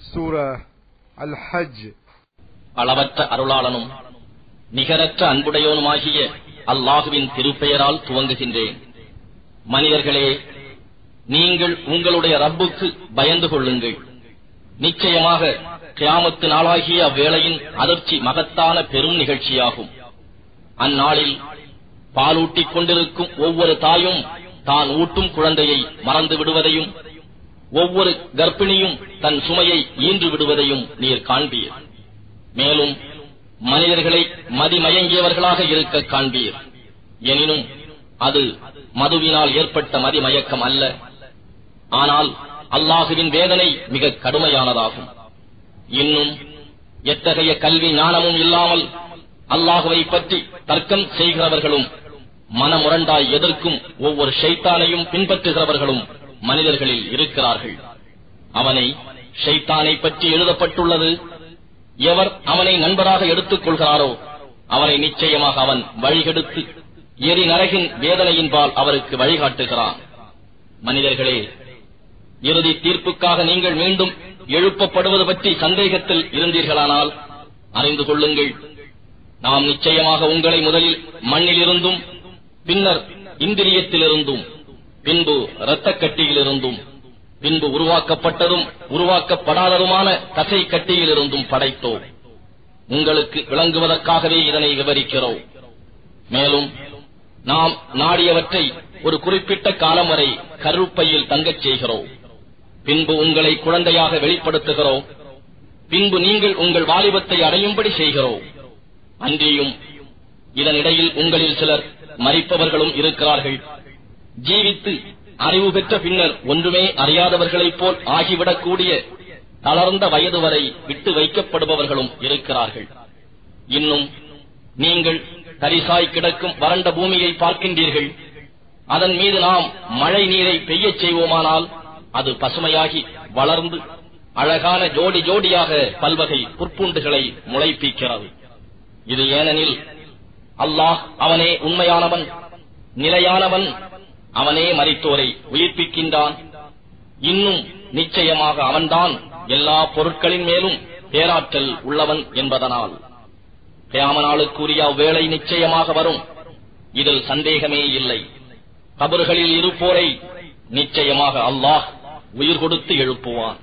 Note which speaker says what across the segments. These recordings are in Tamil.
Speaker 1: சூரா அல் ஹஜ்
Speaker 2: அளவற்ற அருளாளனும் நிகரற்ற அன்புடையோனுமாகிய அல்லாஹுவின் திருப்பெயரால் துவங்குகின்றேன் மனிதர்களே நீங்கள் உங்களுடைய ரப்புக்கு பயந்து கொள்ளுங்கள் நிச்சயமாக கியாமத்து நாளாகிய அவ்வேளையின் அதிர்ச்சி மகத்தான பெரும் நிகழ்ச்சியாகும் அந்நாளில் பாலூட்டிக் கொண்டிருக்கும் ஒவ்வொரு தாயும் தான் ஊட்டும் குழந்தையை மறந்து விடுவதையும் ஒவ்வொரு கர்ப்பிணியும் தன் சுமையை ஈன்று விடுவதையும் நீர் காண்பீர் மேலும் மனிதர்களை மதிமயங்கியவர்களாக இருக்க காண்பீர் எனினும் அது மதுவினால் ஏற்பட்ட மதிமயக்கம் அல்ல ஆனால் அல்லாஹுவின் வேதனை மிக கடுமையானதாகும் இன்னும் எத்தகைய கல்வி ஞானமும் இல்லாமல் அல்லாஹுவை பற்றி தர்க்கம் செய்கிறவர்களும் மனமுரண்டாய் எதிர்க்கும் ஒவ்வொரு ஷைத்தானையும் பின்பற்றுகிறவர்களும் மனிதர்களில் இருக்கிறார்கள் அவனை ஷைத்தானை பற்றி எழுதப்பட்டுள்ளது எவர் அவனை நண்பராக எடுத்துக் கொள்கிறாரோ அவனை நிச்சயமாக அவன் வழிகெடுத்து எரி நரகின் வேதனையின்பால் அவருக்கு வழிகாட்டுகிறான் மனிதர்களே இறுதி தீர்ப்புக்காக நீங்கள் மீண்டும் எழுப்பப்படுவது பற்றி சந்தேகத்தில் இருந்தீர்களானால் அறிந்து கொள்ளுங்கள் நாம் நிச்சயமாக உங்களை முதலில் மண்ணிலிருந்தும் பின்னர் இந்திரியத்திலிருந்தும் பின்பு இரத்தக் கட்டியிலிருந்தும் பின்பு உருவாக்கப்பட்டதும் உருவாக்கப்படாததுமான தசை கட்டியிலிருந்தும் படைத்தோம் உங்களுக்கு விளங்குவதற்காகவே இதனை விவரிக்கிறோம் மேலும் நாம் நாடியவற்றை ஒரு குறிப்பிட்ட காலம் வரை கருப்பையில் தங்கச் செய்கிறோம் பின்பு உங்களை குழந்தையாக வெளிப்படுத்துகிறோம் பின்பு நீங்கள் உங்கள் வாலிபத்தை அடையும்படி செய்கிறோம் அன்றியும் இதனிடையில் உங்களில் சிலர் மறிப்பவர்களும் இருக்கிறார்கள் ஜீவித்து அறிவு பெற்ற பின்னர் ஒன்றுமே அறியாதவர்களைப் போல் ஆகிவிடக்கூடிய தளர்ந்த வயது வரை விட்டு வைக்கப்படுபவர்களும் இருக்கிறார்கள் இன்னும் நீங்கள் தரிசாய் கிடக்கும் வறண்ட பூமியை பார்க்கின்றீர்கள் அதன் மீது நாம் மழை நீரை பெய்யச் செய்வோமானால் அது பசுமையாகி வளர்ந்து அழகான ஜோடி ஜோடியாக பல்வகை புற்பூண்டுகளை முளைப்பிக்கிறது இது ஏனெனில் அல்லாஹ் அவனே உண்மையானவன் நிலையானவன் அவனே மரித்தோரை உயிர்ப்பிக்கின்றான் இன்னும் நிச்சயமாக அவன்தான் எல்லா பொருட்களின் மேலும் பேராற்றல் உள்ளவன் என்பதனால் கியாமனாளுக்குரிய அவ்வேளை நிச்சயமாக வரும் இதில் சந்தேகமே இல்லை கபர்களில் இருப்போரை நிச்சயமாக அல்லாஹ் உயிர் கொடுத்து எழுப்புவான்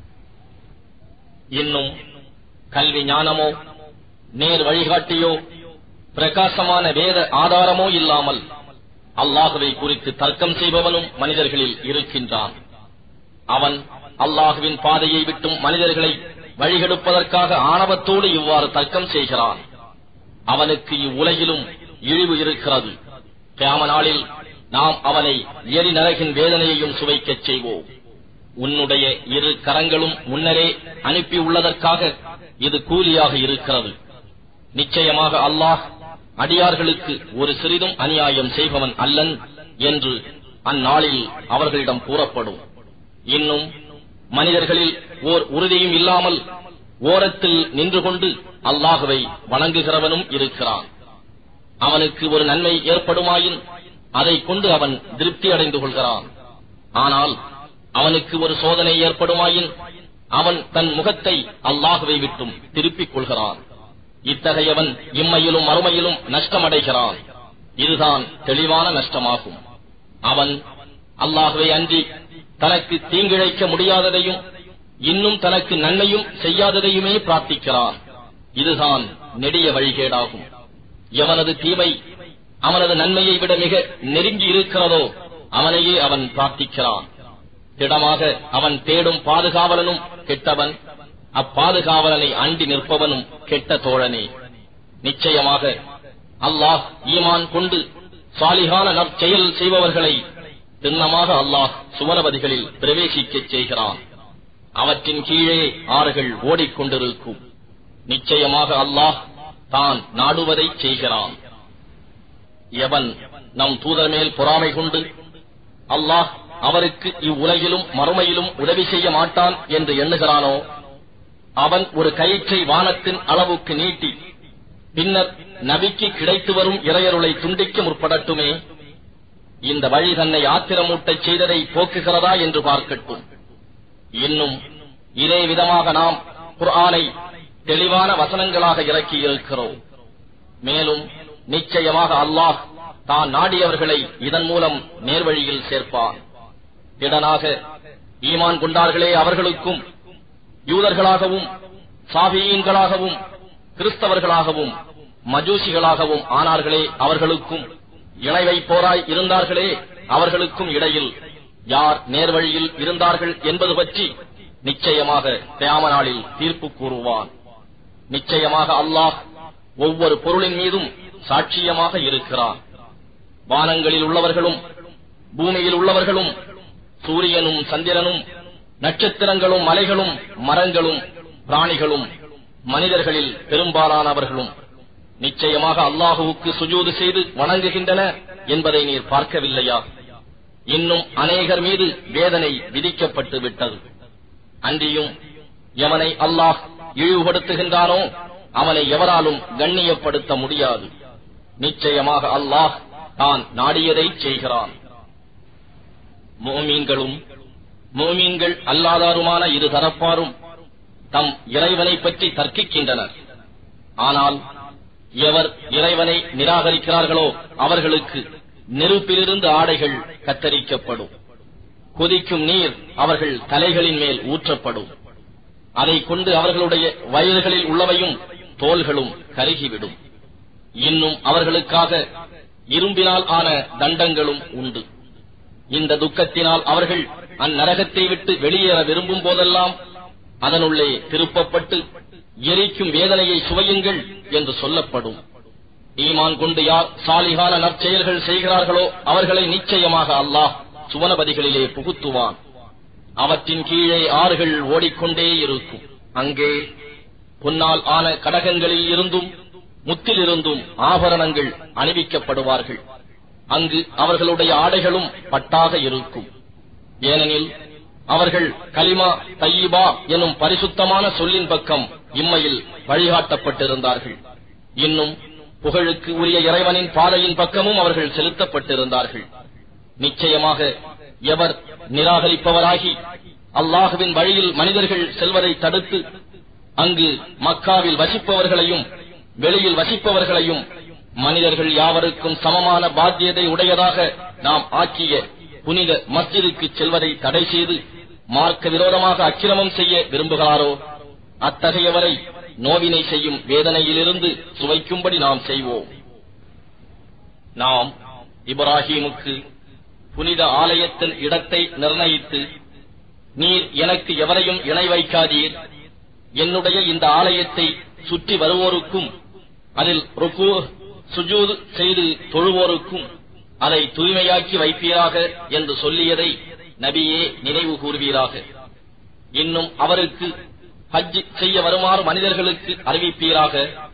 Speaker 2: இன்னும் கல்வி ஞானமோ நேர் வழிகாட்டியோ பிரகாசமான வேத ஆதாரமோ இல்லாமல் அல்லாஹுவை குறித்து தர்க்கம் செய்பவனும் மனிதர்களில் இருக்கின்றான் அவன் அல்லாஹுவின் பாதையை விட்டும் மனிதர்களை வழிகெடுப்பதற்காக ஆணவத்தோடு இவ்வாறு தர்க்கம் செய்கிறான் அவனுக்கு இவ்வுலகிலும் இழிவு இருக்கிறது கியாம நாளில் நாம் அவனை எரி நரகின் வேதனையையும் சுவைக்கச் செய்வோம் உன்னுடைய இரு கரங்களும் முன்னரே அனுப்பியுள்ளதற்காக இது கூலியாக இருக்கிறது நிச்சயமாக அல்லாஹ் அடியார்களுக்கு ஒரு சிறிதும் அநியாயம் செய்பவன் அல்லன் என்று அந்நாளில் அவர்களிடம் கூறப்படும் இன்னும் மனிதர்களில் ஓர் உறுதியும் இல்லாமல் ஓரத்தில் நின்று கொண்டு அல்லாஹுவை வணங்குகிறவனும் இருக்கிறான் அவனுக்கு ஒரு நன்மை ஏற்படுமாயின் அதை கொண்டு அவன் திருப்தி அடைந்து கொள்கிறான் ஆனால் அவனுக்கு ஒரு சோதனை ஏற்படுமாயின் அவன் தன் முகத்தை அல்லாஹுவை விட்டும் திருப்பிக் கொள்கிறான் இத்தகையவன் இம்மையிலும் மறுமையிலும் நஷ்டமடைகிறான் இதுதான் தெளிவான நஷ்டமாகும் அவன் அல்லாஹுவை அன்றி தனக்கு தீங்கிழைக்க முடியாததையும் இன்னும் தனக்கு நன்மையும் செய்யாததையுமே பிரார்த்திக்கிறான் இதுதான் நெடிய வழிகேடாகும் எவனது தீமை அவனது நன்மையை விட மிக நெருங்கி இருக்கிறதோ அவனையே அவன் பிரார்த்திக்கிறான் திடமாக அவன் தேடும் பாதுகாவலனும் கெட்டவன் அப்பாதுகாவலனை அண்டி நிற்பவனும் கெட்ட தோழனே நிச்சயமாக அல்லாஹ் ஈமான் கொண்டு சாலிகான நற்செயல் செய்பவர்களை திண்ணமாக அல்லாஹ் சுவனபதிகளில் பிரவேசிக்கச் செய்கிறான் அவற்றின் கீழே ஆறுகள் ஓடிக்கொண்டிருக்கும் நிச்சயமாக அல்லாஹ் தான் நாடுவதை செய்கிறான் எவன் நம் தூதர் மேல் பொறாமை கொண்டு அல்லாஹ் அவருக்கு இவ்வுலகிலும் மறுமையிலும் உதவி செய்ய மாட்டான் என்று எண்ணுகிறானோ அவன் ஒரு கயிற்றை வானத்தின் அளவுக்கு நீட்டி பின்னர் நபிக்கு கிடைத்து வரும் இறையருளை துண்டிக்க முற்படட்டுமே இந்த வழி தன்னை ஆத்திரமூட்டச் செய்ததை போக்குகிறதா என்று பார்க்கட்டும் இன்னும் இதே விதமாக நாம் குர்ஆனை தெளிவான வசனங்களாக இறக்கி இருக்கிறோம் மேலும் நிச்சயமாக அல்லாஹ் தான் நாடியவர்களை இதன் மூலம் நேர்வழியில் சேர்ப்பான் திடனாக ஈமான் கொண்டார்களே அவர்களுக்கும் யூதர்களாகவும் சாபியீன்களாகவும் கிறிஸ்தவர்களாகவும் மஜூசிகளாகவும் ஆனார்களே அவர்களுக்கும் இணை வைப்போராய் இருந்தார்களே அவர்களுக்கும் இடையில் யார் நேர்வழியில் இருந்தார்கள் என்பது பற்றி நிச்சயமாக கியாம நாளில் தீர்ப்பு கூறுவான் நிச்சயமாக அல்லாஹ் ஒவ்வொரு பொருளின் மீதும் சாட்சியமாக இருக்கிறான் வானங்களில் உள்ளவர்களும் பூமியில் உள்ளவர்களும் சூரியனும் சந்திரனும் நட்சத்திரங்களும் மலைகளும் மரங்களும் பிராணிகளும் மனிதர்களில் பெரும்பாலானவர்களும் நிச்சயமாக அல்லாஹுவுக்கு சுஜூது செய்து வணங்குகின்றன என்பதை நீர் பார்க்கவில்லையா இன்னும் அநேகர் மீது வேதனை விதிக்கப்பட்டு விட்டது அன்றியும் எவனை அல்லாஹ் இழிவுபடுத்துகின்றானோ அவனை எவராலும் கண்ணியப்படுத்த முடியாது நிச்சயமாக அல்லாஹ் தான் நாடியதை செய்கிறான் மோமீன்களும் மோமீன்கள் அல்லாதாருமான இரு தரப்பாரும் தம் இறைவனை பற்றி தர்க்கிக்கின்றனர் ஆனால் எவர் இறைவனை நிராகரிக்கிறார்களோ அவர்களுக்கு நெருப்பிலிருந்து ஆடைகள் கத்தரிக்கப்படும் கொதிக்கும் நீர் அவர்கள் தலைகளின் மேல் ஊற்றப்படும் அதை கொண்டு அவர்களுடைய வயல்களில் உள்ளவையும் தோள்களும் கருகிவிடும் இன்னும் அவர்களுக்காக இரும்பினால் ஆன தண்டங்களும் உண்டு இந்த துக்கத்தினால் அவர்கள் அந்நரகத்தை விட்டு வெளியேற விரும்பும் போதெல்லாம் அதனுள்ளே திருப்பப்பட்டு எரிக்கும் வேதனையை சுவையுங்கள் என்று சொல்லப்படும் ஈமான் கொண்டு யார் சாலிகான நற்செயல்கள் செய்கிறார்களோ அவர்களை நிச்சயமாக அல்லாஹ் சுவனபதிகளிலே புகுத்துவான் அவற்றின் கீழே ஆறுகள் ஓடிக்கொண்டே இருக்கும் அங்கே பொன்னால் ஆன கடகங்களில் இருந்தும் முத்திலிருந்தும் ஆபரணங்கள் அணிவிக்கப்படுவார்கள் அங்கு அவர்களுடைய ஆடைகளும் பட்டாக இருக்கும் ஏனெனில் அவர்கள் கலிமா தையிபா எனும் பரிசுத்தமான சொல்லின் பக்கம் இம்மையில் வழிகாட்டப்பட்டிருந்தார்கள் இன்னும் புகழுக்கு உரிய இறைவனின் பாதையின் பக்கமும் அவர்கள் செலுத்தப்பட்டிருந்தார்கள் நிச்சயமாக எவர் நிராகரிப்பவராகி அல்லாஹுவின் வழியில் மனிதர்கள் செல்வதை தடுத்து அங்கு மக்காவில் வசிப்பவர்களையும் வெளியில் வசிப்பவர்களையும் மனிதர்கள் யாவருக்கும் சமமான பாத்தியதை உடையதாக நாம் ஆக்கிய புனித மஸ்ஜிதுக்கு செல்வதை தடை செய்து மார்க்க விரோதமாக அக்கிரமம் செய்ய விரும்புகிறாரோ அத்தகையவரை நோவினை செய்யும் வேதனையிலிருந்து சுவைக்கும்படி நாம் செய்வோம் நாம் இப்ராஹீமுக்கு புனித ஆலயத்தின் இடத்தை நிர்ணயித்து நீர் எனக்கு எவரையும் இணை வைக்காதீர் என்னுடைய இந்த ஆலயத்தை சுற்றி வருவோருக்கும் அதில் ருக்கு சுஜூது செய்து தொழுவோருக்கும் அதை தூய்மையாக்கி வைப்பீராக என்று சொல்லியதை நபியே நினைவு கூறுவீராக இன்னும் அவருக்கு ஹஜ் செய்ய வருமாறு மனிதர்களுக்கு அறிவிப்பீராக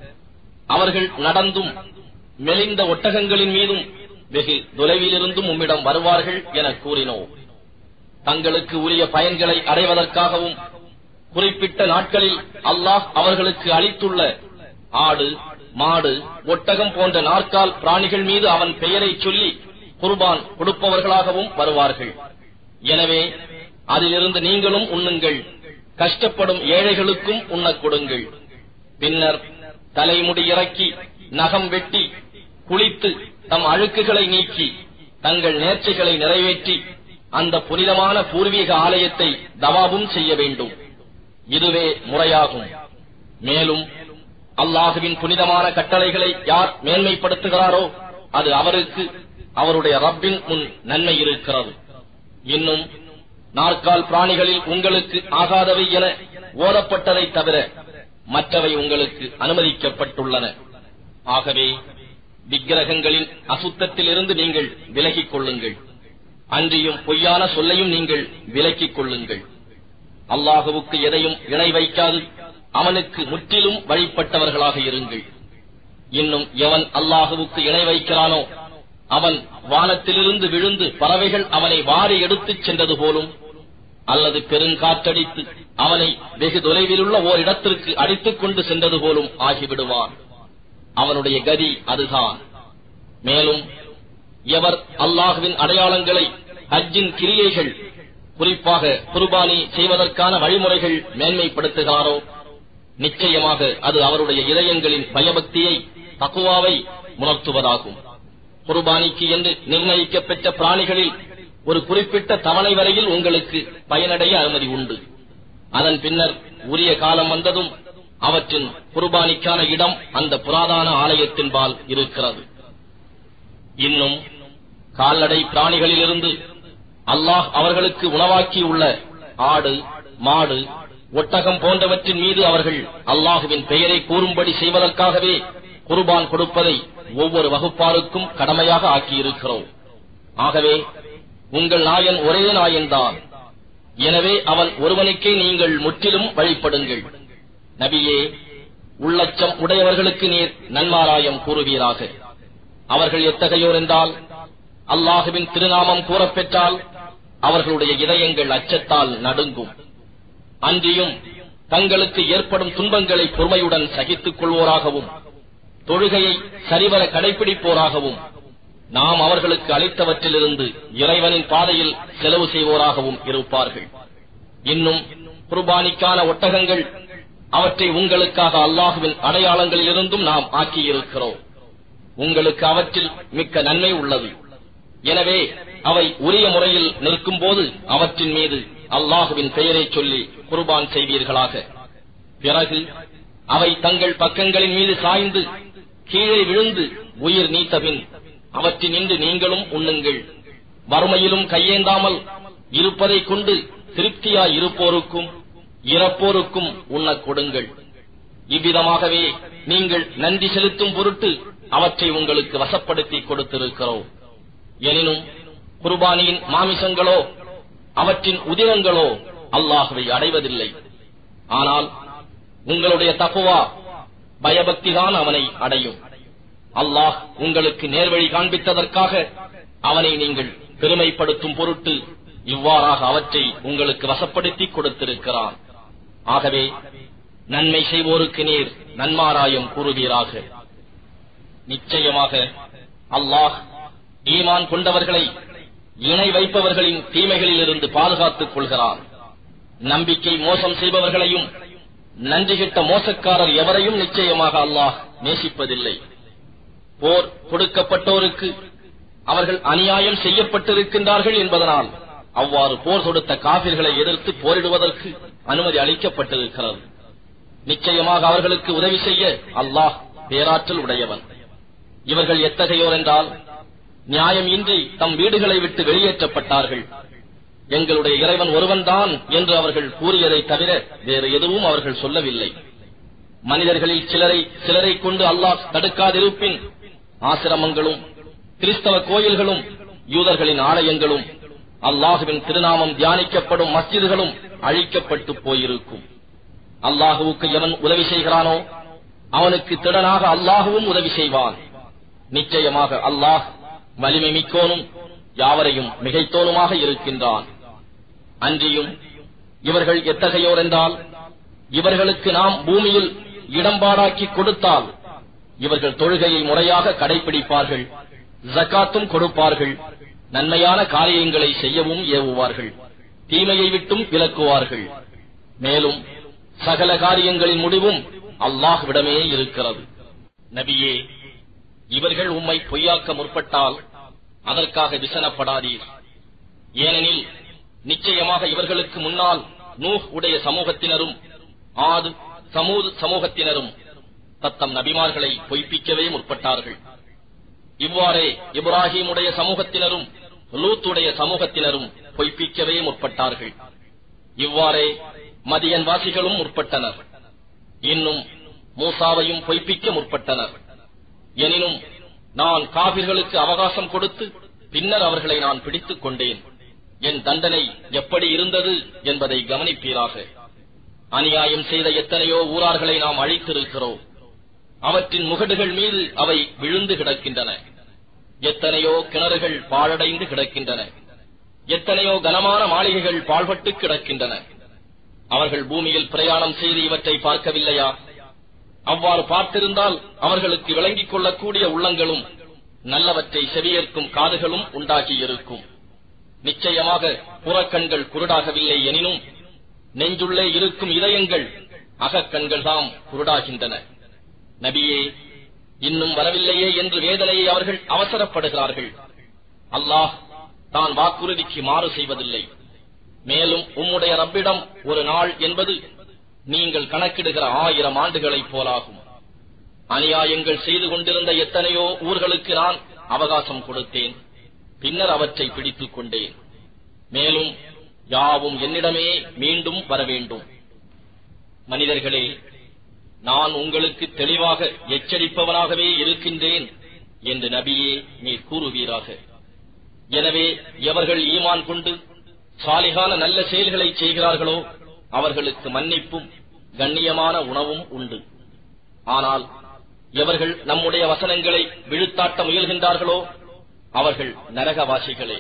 Speaker 2: அவர்கள் நடந்தும் மெலிந்த ஒட்டகங்களின் மீதும் வெகு தொலைவிலிருந்தும் உம்மிடம் வருவார்கள் என கூறினோம் தங்களுக்கு உரிய பயன்களை அடைவதற்காகவும் குறிப்பிட்ட நாட்களில் அல்லாஹ் அவர்களுக்கு அளித்துள்ள ஆடு மாடு ஒட்டகம் போன்ற நாற்கால் பிராணிகள் மீது அவன் பெயரை சொல்லி குர்பான் கொடுப்பவர்களாகவும் வருவார்கள் எனவே அதிலிருந்து நீங்களும் உண்ணுங்கள் கஷ்டப்படும் ஏழைகளுக்கும் உண்ணக் கொடுங்கள் பின்னர் தலைமுடி இறக்கி நகம் வெட்டி குளித்து தம் அழுக்குகளை நீக்கி தங்கள் நேர்ச்சிகளை நிறைவேற்றி அந்த புனிதமான பூர்வீக ஆலயத்தை தவாபும் செய்ய வேண்டும் இதுவே முறையாகும் மேலும் அல்லாஹுவின் புனிதமான கட்டளைகளை யார் மேன்மைப்படுத்துகிறாரோ அது அவருக்கு அவருடைய ரப்பின் முன் நன்மை இருக்கிறது இன்னும் நாற்கால் பிராணிகளில் உங்களுக்கு ஆகாதவை என ஓதப்பட்டதை தவிர மற்றவை உங்களுக்கு அனுமதிக்கப்பட்டுள்ளன ஆகவே விக்கிரகங்களின் அசுத்தத்தில் இருந்து நீங்கள் விலகிக் கொள்ளுங்கள் அன்றியும் பொய்யான சொல்லையும் நீங்கள் விலக்கிக் கொள்ளுங்கள் அல்லாஹுவுக்கு எதையும் இணை வைக்காது அவனுக்கு முற்றிலும் வழிபட்டவர்களாக இருங்கள் இன்னும் எவன் அல்லாஹுவுக்கு இணை வைக்கிறானோ அவன் வானத்திலிருந்து விழுந்து பறவைகள் அவனை வாரி எடுத்துச் சென்றது போலும் அல்லது பெருங்காற்றடித்து அவனை வெகு தொலைவிலுள்ள ஓர் இடத்திற்கு அடித்துக் கொண்டு சென்றது போலும் ஆகிவிடுவான் அவனுடைய கதி அதுதான் மேலும் எவர் அல்லாஹுவின் அடையாளங்களை ஹஜ்ஜின் கிரியைகள் குறிப்பாக குர்பானி செய்வதற்கான வழிமுறைகள் மேன்மைப்படுத்துகிறாரோ நிச்சயமாக அது அவருடைய இதயங்களின் பயபக்தியை தக்குவாவை உணர்த்துவதாகும் குர்பானிக்கு என்று நிர்ணயிக்கப்பட்ட பிராணிகளில் ஒரு குறிப்பிட்ட தவணை வரையில் உங்களுக்கு பயனடைய அனுமதி உண்டு அதன் பின்னர் உரிய காலம் வந்ததும் அவற்றின் குர்பானிக்கான இடம் அந்த புராதான ஆலயத்தின்பால் இருக்கிறது இன்னும் கால்நடை பிராணிகளிலிருந்து அல்லாஹ் அவர்களுக்கு உணவாக்கியுள்ள ஆடு மாடு ஒட்டகம் போன்றவற்றின் மீது அவர்கள் அல்லாஹுவின் பெயரை கூறும்படி செய்வதற்காகவே குர்பான் கொடுப்பதை ஒவ்வொரு வகுப்பாருக்கும் கடமையாக ஆக்கியிருக்கிறோம் ஆகவே உங்கள் நாயன் ஒரே நாயன்தான் எனவே அவன் ஒருவனுக்கே நீங்கள் முற்றிலும் வழிபடுங்கள் நபியே உள்ளச்சம் உடையவர்களுக்கு நீர் நன்மாராயம் கூறுவீராக அவர்கள் எத்தகையோர் என்றால் அல்லாஹுவின் திருநாமம் கூறப்பெற்றால் அவர்களுடைய இதயங்கள் அச்சத்தால் நடுங்கும் அன்றியும் தங்களுக்கு ஏற்படும் துன்பங்களை பொறுமையுடன் சகித்துக் கொள்வோராகவும் தொழுகையை சரிவர கடைபிடிப்போராகவும் நாம் அவர்களுக்கு அளித்தவற்றிலிருந்து இறைவனின் பாதையில் செலவு செய்வோராகவும் இருப்பார்கள் இன்னும் குர்பானிக்கான ஒட்டகங்கள் அவற்றை உங்களுக்காக அல்லாஹுவின் அடையாளங்களிலிருந்தும் நாம் ஆக்கியிருக்கிறோம் உங்களுக்கு அவற்றில் மிக்க நன்மை உள்ளது எனவே அவை உரிய முறையில் நிற்கும்போது அவற்றின் மீது அல்லாஹுவின் பெயரை சொல்லி குர்பான் செய்வீர்களாக பிறகு அவை தங்கள் பக்கங்களின் மீது சாய்ந்து கீழே விழுந்து உயிர் நீத்தபின் அவற்றினின்று நீங்களும் உண்ணுங்கள் வறுமையிலும் கையேந்தாமல் இருப்பதை கொண்டு திருப்தியாய் இருப்போருக்கும் இறப்போருக்கும் உண்ணக் கொடுங்கள் இவ்விதமாகவே நீங்கள் நன்றி செலுத்தும் பொருட்டு அவற்றை உங்களுக்கு வசப்படுத்தி கொடுத்திருக்கிறோம் எனினும் குர்பானியின் மாமிசங்களோ அவற்றின் உதிரங்களோ அல்லாஹுவை அடைவதில்லை ஆனால் உங்களுடைய தப்புவா பயபக்திதான் அவனை அடையும் அல்லாஹ் உங்களுக்கு நேர்வழி காண்பித்ததற்காக அவனை நீங்கள் பெருமைப்படுத்தும் பொருட்டு இவ்வாறாக அவற்றை உங்களுக்கு வசப்படுத்தி கொடுத்திருக்கிறான் ஆகவே நன்மை செய்வோருக்கு நீர் நன்மாராயம் கூறுவீராக நிச்சயமாக அல்லாஹ் ஈமான் கொண்டவர்களை இணை வைப்பவர்களின் தீமைகளிலிருந்து பாதுகாத்துக் கொள்கிறான் நம்பிக்கை மோசம் செய்பவர்களையும் நன்றி கிட்ட மோசக்காரர் எவரையும் நிச்சயமாக அல்லாஹ் நேசிப்பதில்லை போர் கொடுக்கப்பட்டோருக்கு அவர்கள் அநியாயம் செய்யப்பட்டிருக்கின்றார்கள் என்பதனால் அவ்வாறு போர் தொடுத்த காபிர்களை எதிர்த்து போரிடுவதற்கு அனுமதி அளிக்கப்பட்டிருக்கிறது நிச்சயமாக அவர்களுக்கு உதவி செய்ய அல்லாஹ் பேராற்றல் உடையவன் இவர்கள் எத்தகையோர் என்றால் நியாயம் இன்றி தம் வீடுகளை விட்டு வெளியேற்றப்பட்டார்கள் எங்களுடைய இறைவன் ஒருவன்தான் என்று அவர்கள் கூறியதை தவிர வேறு எதுவும் அவர்கள் சொல்லவில்லை மனிதர்களில் சிலரை சிலரை கொண்டு அல்லாஹ் தடுக்காதிருப்பின் ஆசிரமங்களும் கிறிஸ்தவ கோயில்களும் யூதர்களின் ஆலயங்களும் அல்லாஹுவின் திருநாமம் தியானிக்கப்படும் மஸ்ஜிதுகளும் அழிக்கப்பட்டு போயிருக்கும் அல்லாஹுவுக்கு எவன் உதவி செய்கிறானோ அவனுக்கு திடனாக அல்லாஹுவும் உதவி செய்வான் நிச்சயமாக அல்லாஹ் வலிமை மிக்கோனும் யாவரையும் மிகைத்தோனுமாக இருக்கின்றான் அன்றியும் இவர்கள் எத்தகையோர் என்றால் இவர்களுக்கு நாம் பூமியில் இடம்பாடாக்கி கொடுத்தால் இவர்கள் தொழுகையை முறையாக கடைபிடிப்பார்கள் ஜக்காத்தும் கொடுப்பார்கள் நன்மையான காரியங்களை செய்யவும் ஏவுவார்கள் தீமையை விட்டும் விலக்குவார்கள் மேலும் சகல காரியங்களின் முடிவும் அல்லாஹ்விடமே இருக்கிறது நபியே இவர்கள் உம்மை பொய்யாக்க முற்பட்டால் அதற்காக விசனப்படாதீர் ஏனெனில் நிச்சயமாக இவர்களுக்கு முன்னால் நூஹ் உடைய சமூகத்தினரும் ஆது சமூது சமூகத்தினரும் தத்தம் நபிமார்களை பொய்ப்பிக்கவே முற்பட்டார்கள் இவ்வாறே இப்ராஹிமுடைய சமூகத்தினரும் லூத்துடைய சமூகத்தினரும் பொய்ப்பிக்கவே முற்பட்டார்கள் இவ்வாறே மதியன் வாசிகளும் முற்பட்டனர் இன்னும் மூசாவையும் பொய்ப்பிக்க முற்பட்டனர் எனினும் நான் காபிர்களுக்கு அவகாசம் கொடுத்து பின்னர் அவர்களை நான் பிடித்துக் கொண்டேன் என் தண்டனை எப்படி இருந்தது என்பதை கவனிப்பீராக அநியாயம் செய்த எத்தனையோ ஊரார்களை நாம் அழித்திருக்கிறோம் அவற்றின் முகடுகள் மீது அவை விழுந்து கிடக்கின்றன எத்தனையோ கிணறுகள் பாழடைந்து கிடக்கின்றன எத்தனையோ கனமான மாளிகைகள் பாழ்பட்டு கிடக்கின்றன அவர்கள் பூமியில் பிரயாணம் செய்து இவற்றை பார்க்கவில்லையா அவ்வாறு பார்த்திருந்தால் அவர்களுக்கு விளங்கிக் கொள்ளக்கூடிய உள்ளங்களும் நல்லவற்றை செவியேற்கும் காதுகளும் உண்டாகியிருக்கும் நிச்சயமாக புறக்கண்கள் குருடாகவில்லை எனினும் நெஞ்சுள்ளே இருக்கும் இதயங்கள் அகக்கண்கள் தாம் குருடாகின்றன நபியே இன்னும் வரவில்லையே என்று வேதனையை அவர்கள் அவசரப்படுகிறார்கள் அல்லாஹ் தான் வாக்குறுதிக்கு மாறு செய்வதில்லை மேலும் உம்முடைய ரப்பிடம் ஒரு நாள் என்பது நீங்கள் கணக்கிடுகிற ஆயிரம் ஆண்டுகளைப் போலாகும் அநியாயங்கள் செய்து கொண்டிருந்த எத்தனையோ ஊர்களுக்கு நான் அவகாசம் கொடுத்தேன் பின்னர் அவற்றை பிடித்துக் கொண்டேன் மேலும் யாவும் என்னிடமே மீண்டும் வர வேண்டும் மனிதர்களே நான் உங்களுக்கு தெளிவாக எச்சரிப்பவனாகவே இருக்கின்றேன் என்று நபியே நீர் கூறுவீராக எனவே எவர்கள் ஈமான் கொண்டு சாலிகான நல்ல செயல்களை செய்கிறார்களோ அவர்களுக்கு மன்னிப்பும் கண்ணியமான உணவும் உண்டு ஆனால் எவர்கள் நம்முடைய வசனங்களை விழுத்தாட்ட முயல்கின்றார்களோ அவர்கள் நரகவாசிகளே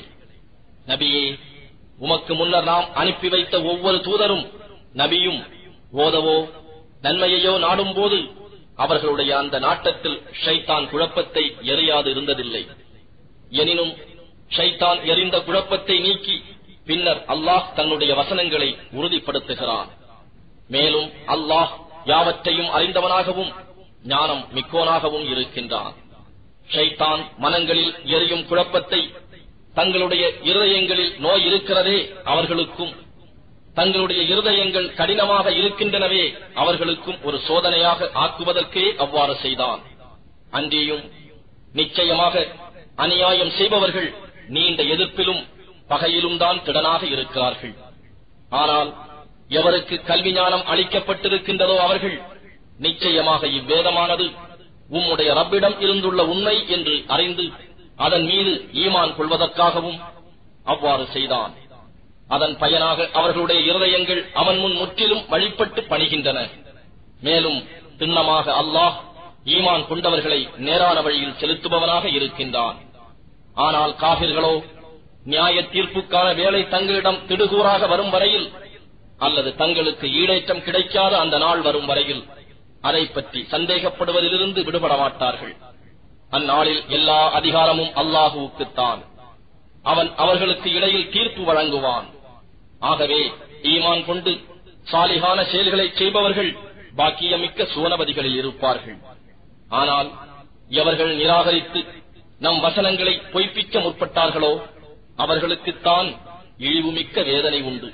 Speaker 2: நபியே உமக்கு முன்னர் நாம் அனுப்பி வைத்த ஒவ்வொரு தூதரும் நபியும் ஓதவோ நன்மையையோ நாடும் போது அவர்களுடைய அந்த நாட்டத்தில் ஷைத்தான் குழப்பத்தை எறியாது இருந்ததில்லை எனினும் ஷைத்தான் எறிந்த குழப்பத்தை நீக்கி பின்னர் அல்லாஹ் தன்னுடைய வசனங்களை உறுதிப்படுத்துகிறான் மேலும் அல்லாஹ் யாவற்றையும் அறிந்தவனாகவும் ஞானம் மிக்கோனாகவும் இருக்கின்றான் ஷைத்தான் மனங்களில் எரியும் குழப்பத்தை தங்களுடைய இருதயங்களில் நோய் இருக்கிறதே அவர்களுக்கும் தங்களுடைய இருதயங்கள் கடினமாக இருக்கின்றனவே அவர்களுக்கும் ஒரு சோதனையாக ஆக்குவதற்கே அவ்வாறு செய்தான் அன்றியும் நிச்சயமாக அநியாயம் செய்பவர்கள் நீண்ட எதிர்ப்பிலும் பகையிலும் தான் திடனாக இருக்கிறார்கள் ஆனால் எவருக்கு கல்வி ஞானம் அளிக்கப்பட்டிருக்கின்றதோ அவர்கள் நிச்சயமாக இவ்வேதமானது உம்முடைய ரப்பிடம் இருந்துள்ள உண்மை என்று அறிந்து அதன் மீது ஈமான் கொள்வதற்காகவும் அவ்வாறு செய்தான் அதன் பயனாக அவர்களுடைய இருதயங்கள் அவன் முன் முற்றிலும் வழிபட்டு பணிகின்றன மேலும் திண்ணமாக அல்லாஹ் ஈமான் கொண்டவர்களை நேரான வழியில் செலுத்துபவனாக இருக்கின்றான் ஆனால் காபிர்களோ நியாய தீர்ப்புக்கான வேலை தங்களிடம் திடுகூறாக வரும் வரையில் அல்லது தங்களுக்கு ஈடேற்றம் கிடைக்காத அந்த நாள் வரும் வரையில் அதை பற்றி சந்தேகப்படுவதிலிருந்து விடுபட மாட்டார்கள் அந்நாளில் எல்லா அதிகாரமும் அல்லாஹுவுக்குத்தான் அவன் அவர்களுக்கு இடையில் தீர்ப்பு வழங்குவான் ஆகவே ஈமான் கொண்டு சாலிகான செயல்களை செய்பவர்கள் பாக்கியமிக்க சுவனபதிகளில் இருப்பார்கள் ஆனால் எவர்கள் நிராகரித்து நம் வசனங்களை பொய்ப்பிக்க முற்பட்டார்களோ அவர்களுக்குத்தான் இழிவுமிக்க வேதனை உண்டு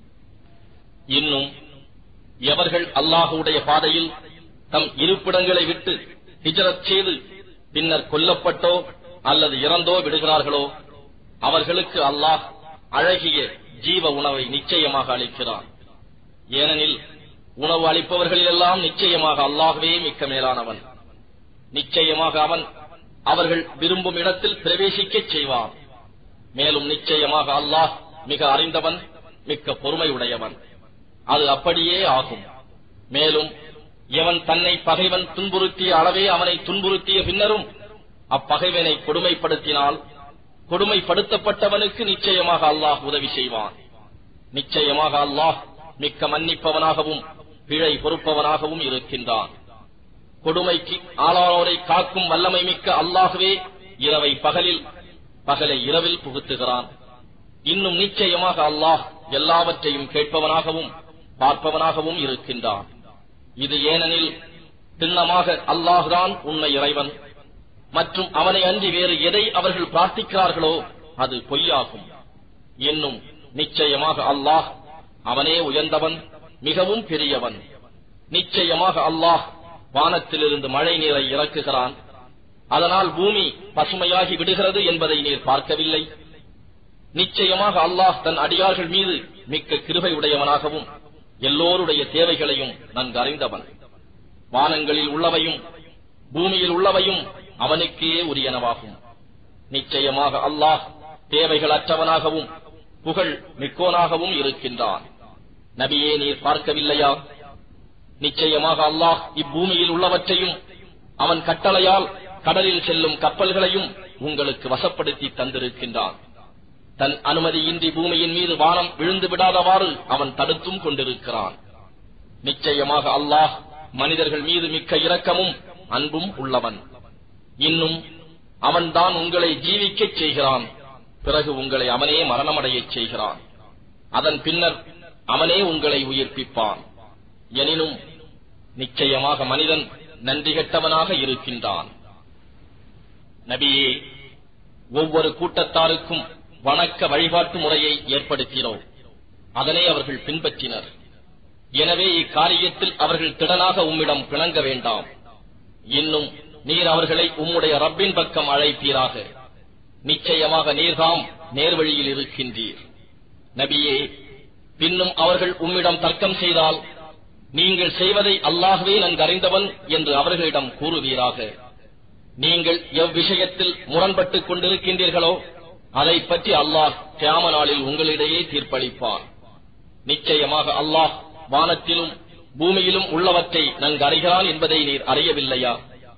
Speaker 2: இன்னும் எவர்கள் அல்லாஹுடைய பாதையில் தம் இருப்பிடங்களை விட்டு ஹிஜரத் செய்து பின்னர் கொல்லப்பட்டோ அல்லது இறந்தோ விடுகிறார்களோ அவர்களுக்கு அல்லாஹ் அழகிய ஜீவ உணவை நிச்சயமாக அளிக்கிறான் ஏனெனில் உணவு அளிப்பவர்களிலெல்லாம் நிச்சயமாக அல்லாகவே மிக்க மேலானவன் நிச்சயமாக அவன் அவர்கள் விரும்பும் இடத்தில் பிரவேசிக்கச் செய்வான் மேலும் நிச்சயமாக அல்லாஹ் மிக அறிந்தவன் மிக்க பொறுமையுடையவன் அது அப்படியே ஆகும் மேலும் எவன் தன்னை பகைவன் துன்புறுத்திய அளவே அவனை துன்புறுத்திய பின்னரும் அப்பகைவனை கொடுமைப்படுத்தினால் கொடுமைப்படுத்தப்பட்டவனுக்கு நிச்சயமாக அல்லாஹ் உதவி செய்வான் நிச்சயமாக அல்லாஹ் மிக்க மன்னிப்பவனாகவும் பிழை பொறுப்பவனாகவும் இருக்கின்றான் கொடுமைக்கு ஆளானோரை காக்கும் வல்லமை மிக்க அல்லாகவே இரவை பகலில் பகலை இரவில் புகுத்துகிறான் இன்னும் நிச்சயமாக அல்லாஹ் எல்லாவற்றையும் கேட்பவனாகவும் பார்ப்பவனாகவும் இருக்கின்றான் இது ஏனெனில் திண்ணமாக அல்லாஹ்தான் உண்மை இறைவன் மற்றும் அவனை அன்றி வேறு எதை அவர்கள் பிரார்த்திக்கிறார்களோ அது பொய்யாகும் இன்னும் நிச்சயமாக அல்லாஹ் அவனே உயர்ந்தவன் மிகவும் பெரியவன் நிச்சயமாக அல்லாஹ் வானத்திலிருந்து மழை நீரை இறக்குகிறான் அதனால் பூமி பசுமையாகி விடுகிறது என்பதை நீர் பார்க்கவில்லை நிச்சயமாக அல்லாஹ் தன் அடியார்கள் மீது மிக்க கிருபை உடையவனாகவும் எல்லோருடைய தேவைகளையும் நன்கு அறிந்தவன் வானங்களில் உள்ளவையும் பூமியில் உள்ளவையும் அவனுக்கே உரியனவாகும் நிச்சயமாக அல்லாஹ் தேவைகள் அற்றவனாகவும் புகழ் மிக்கோனாகவும் இருக்கின்றான் நபியே நீர் பார்க்கவில்லையா நிச்சயமாக அல்லாஹ் இப்பூமியில் உள்ளவற்றையும் அவன் கட்டளையால் கடலில் செல்லும் கப்பல்களையும் உங்களுக்கு வசப்படுத்தி தந்திருக்கின்றான் தன் அனுமதியின்றி பூமியின் மீது வானம் விழுந்து விடாதவாறு அவன் தடுத்தும் கொண்டிருக்கிறான் நிச்சயமாக அல்லாஹ் மனிதர்கள் மீது மிக்க இரக்கமும் அன்பும் உள்ளவன் இன்னும் அவன்தான் உங்களை ஜீவிக்கச் செய்கிறான் பிறகு உங்களை அவனே மரணமடையச் செய்கிறான் அதன் பின்னர் அவனே உங்களை உயிர்ப்பிப்பான் எனினும் நிச்சயமாக மனிதன் நன்றி கெட்டவனாக இருக்கின்றான் நபியே ஒவ்வொரு கூட்டத்தாருக்கும் வணக்க வழிபாட்டு முறையை ஏற்படுத்தினோம் அதனை அவர்கள் பின்பற்றினர் எனவே இக்காரியத்தில் அவர்கள் திடனாக உம்மிடம் பிணங்க வேண்டாம் இன்னும் நீர் அவர்களை உம்முடைய ரப்பின் பக்கம் அழைப்பீராக நிச்சயமாக நீர்தாம் நேர்வழியில் இருக்கின்றீர் நபியே பின்னும் அவர்கள் உம்மிடம் தர்க்கம் செய்தால் நீங்கள் செய்வதை அல்லாகவே நன்கறிந்தவன் என்று அவர்களிடம் கூறுவீராக நீங்கள் எவ்விஷயத்தில் முரண்பட்டுக் கொண்டிருக்கின்றீர்களோ அதை பற்றி அல்லாஹ் கியாம நாளில் உங்களிடையே தீர்ப்பளிப்பான் நிச்சயமாக அல்லாஹ் வானத்திலும் பூமியிலும் உள்ளவற்றை நன்கு அறிகிறான் என்பதை நீர் அறியவில்லையா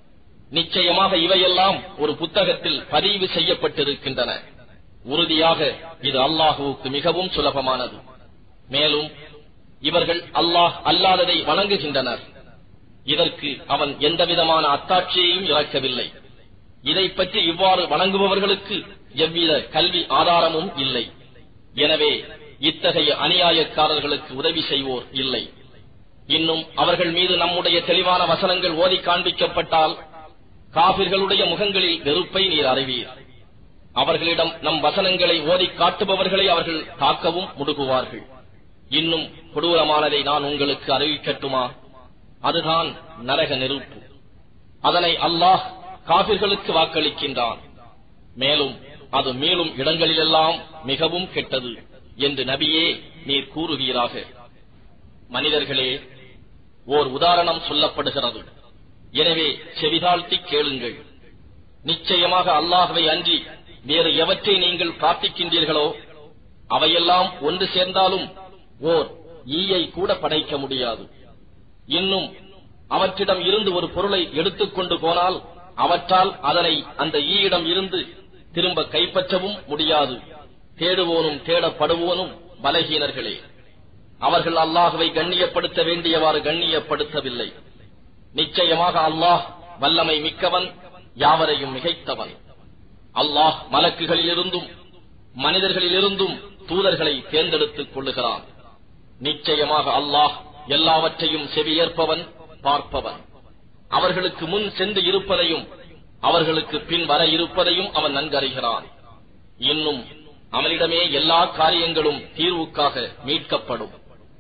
Speaker 2: நிச்சயமாக இவையெல்லாம் ஒரு புத்தகத்தில் பதிவு செய்யப்பட்டிருக்கின்றன உறுதியாக இது அல்லாஹுவுக்கு மிகவும் சுலபமானது மேலும் இவர்கள் அல்லாஹ் அல்லாததை வணங்குகின்றனர் இதற்கு அவன் எந்தவிதமான அத்தாட்சியையும் இறக்கவில்லை இதை பற்றி இவ்வாறு வணங்குபவர்களுக்கு எவ்வித கல்வி ஆதாரமும் இல்லை எனவே இத்தகைய அநியாயக்காரர்களுக்கு உதவி செய்வோர் இல்லை இன்னும் அவர்கள் மீது நம்முடைய தெளிவான வசனங்கள் ஓதி காண்பிக்கப்பட்டால் காபிர்களுடைய முகங்களில் வெறுப்பை நீர் அறிவீர் அவர்களிடம் நம் வசனங்களை ஓதி காட்டுபவர்களை அவர்கள் தாக்கவும் முடுகுவார்கள் இன்னும் கொடூரமானதை நான் உங்களுக்கு அறிவிக்கட்டுமா அதுதான் நரக நெருப்பு அதனை அல்லாஹ் காபிர்களுக்கு வாக்களிக்கின்றான் மேலும் அது மேலும் இடங்களிலெல்லாம் மிகவும் கெட்டது என்று நபியே நீர் கூறுவீராக மனிதர்களே ஓர் உதாரணம் சொல்லப்படுகிறது எனவே செவிதாழ்த்தி கேளுங்கள் நிச்சயமாக அல்லாஹுவை அன்றி வேறு எவற்றை நீங்கள் பிரார்த்திக்கின்றீர்களோ அவையெல்லாம் ஒன்று சேர்ந்தாலும் ஓர் ஈயை கூட படைக்க முடியாது இன்னும் அவற்றிடம் இருந்து ஒரு பொருளை எடுத்துக்கொண்டு போனால் அவற்றால் அதனை அந்த ஈயிடம் இருந்து திரும்ப கைப்பற்றவும் முடியாது தேடுவோனும் தேடப்படுவோனும் பலகீனர்களே அவர்கள் அல்லாஹுவை கண்ணியப்படுத்த வேண்டியவாறு கண்ணியப்படுத்தவில்லை நிச்சயமாக அல்லாஹ் வல்லமை மிக்கவன் யாவரையும் மிகைத்தவன் அல்லாஹ் மலக்குகளிலிருந்தும் மனிதர்களிலிருந்தும் தூதர்களை தேர்ந்தெடுத்துக் கொள்ளுகிறான் நிச்சயமாக அல்லாஹ் எல்லாவற்றையும் செவியேற்பவன் பார்ப்பவன் அவர்களுக்கு முன் சென்று இருப்பதையும் அவர்களுக்கு பின் வர இருப்பதையும் அவன் நன்கறிகிறான் இன்னும் அவனிடமே எல்லா காரியங்களும் தீர்வுக்காக மீட்கப்படும்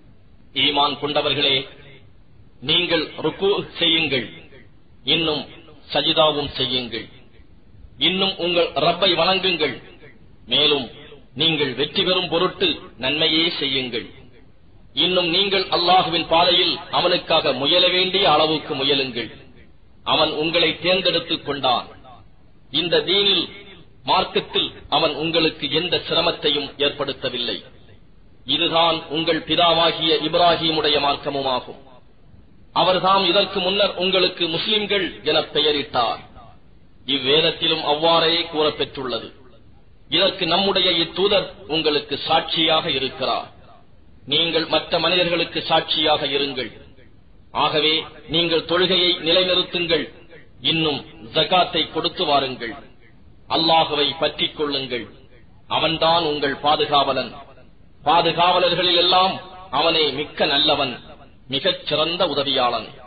Speaker 2: ஈமான் கொண்டவர்களே நீங்கள் ருக்கு செய்யுங்கள் இன்னும் சஜிதாவும் செய்யுங்கள் இன்னும் உங்கள் ரப்பை வணங்குங்கள் மேலும் நீங்கள் வெற்றி பெறும் பொருட்டு நன்மையே செய்யுங்கள் இன்னும் நீங்கள் அல்லாஹுவின் பாதையில் அவனுக்காக முயல வேண்டிய அளவுக்கு முயலுங்கள் அவன் உங்களை தேர்ந்தெடுத்துக் கொண்டான் இந்த தீனில் மார்க்கத்தில் அவன் உங்களுக்கு எந்த சிரமத்தையும் ஏற்படுத்தவில்லை இதுதான் உங்கள் பிதாவாகிய இப்ராஹிமுடைய மார்க்கமுமாகும் அவர்தாம் இதற்கு முன்னர் உங்களுக்கு முஸ்லிம்கள் என பெயரிட்டார் இவ்வேதத்திலும் அவ்வாறே கூறப்பெற்றுள்ளது இதற்கு நம்முடைய இத்தூதர் உங்களுக்கு சாட்சியாக இருக்கிறார் நீங்கள் மற்ற மனிதர்களுக்கு சாட்சியாக இருங்கள் ஆகவே நீங்கள் தொழுகையை நிலைநிறுத்துங்கள் இன்னும் ஜகாத்தை கொடுத்து வாருங்கள் அல்லாஹுவை பற்றிக் கொள்ளுங்கள் அவன்தான் உங்கள் பாதுகாவலன் பாதுகாவலர்களில் எல்லாம் அவனே மிக்க நல்லவன் மிகச் சிறந்த உதவியாளன்